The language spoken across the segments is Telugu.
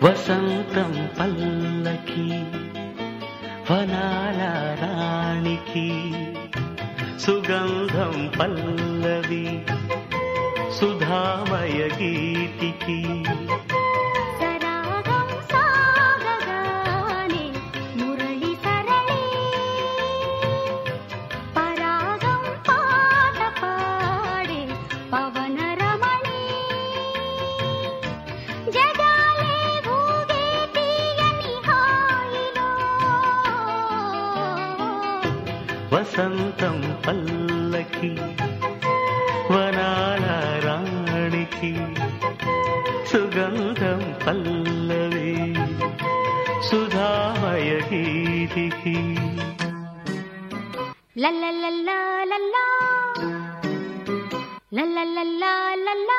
వసంతం పల్లకి వనాల రాణికి సుగంధం పల్లవి సుధామయ గీతికి సరాగం సాగగానే మురళి సరళి పరాగం పాట పాడే పవన రమణి జగాలే ఊగే తీయని హాయిలో వసంతం పల్లకి వనాల రాణికి సుగంధం పల్లవి సుధామయ గీతికి లల్లలల్లా లల్లా లల్లలల్లా లల్లా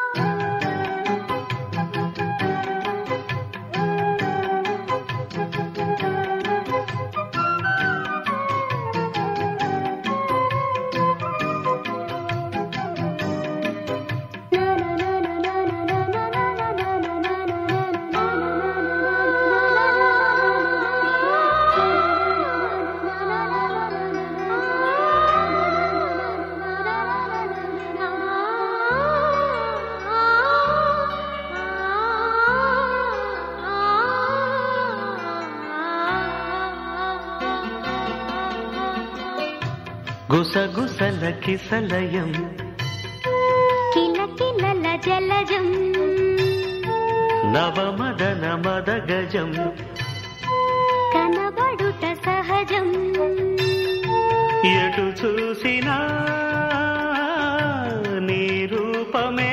గుసగుసల కిసలయం కిలకిలల జలజం నవమదన మదగజం కనబడుట సహజం ఎటు చూసినా నీ రూపమే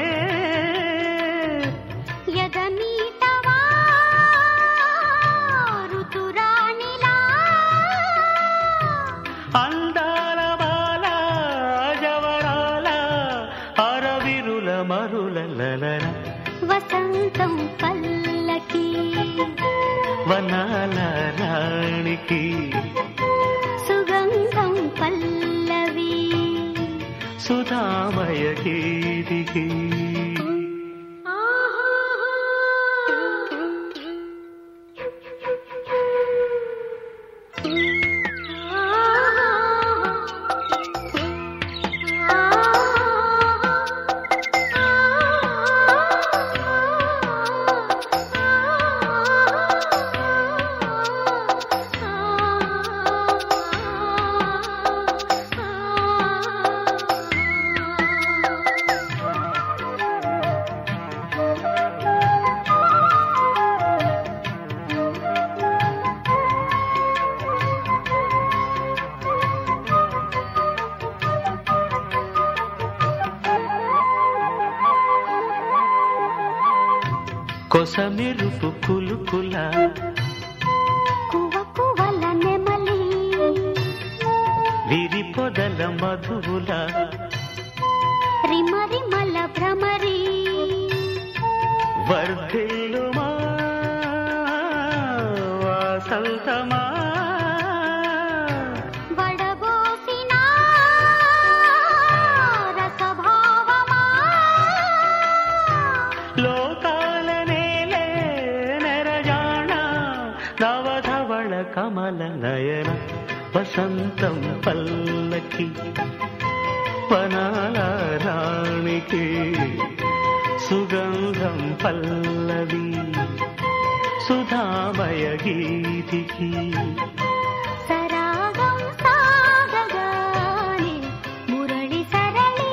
యగమీటవా ఋతురాణిలా అందాల బాల జవరాల అరవిరుల మరుల లలల వసంతం పల్లకి వనాల రాణికి సుగంధం పల్లవి సుధామయ గీతికి కొసమెరుపు కులుకుల కువ కువల నెమలి విరి పొదల మధువుల రిమరిమల భ్రమరి వర్ధిల్లుమా వాసంతమా వడబోసిన రసభావమా లోకాల నేలే నెరజాణ నవధవళ కమల నయన వసంతం పల్లకి వనాల రాణికి సుగంధం పల్లవి సుధామయ గీతికి సరాగం సాగగానే మురళి సరళి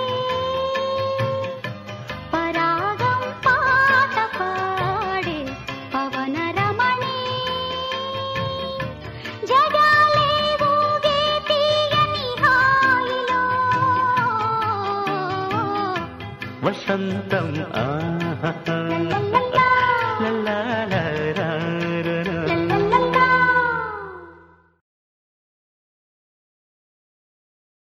పరాగం పాట పాడే పవన రమణి జగాలే ఊగే తీయని హాయిలో వసంతం ఆహా లల్లలా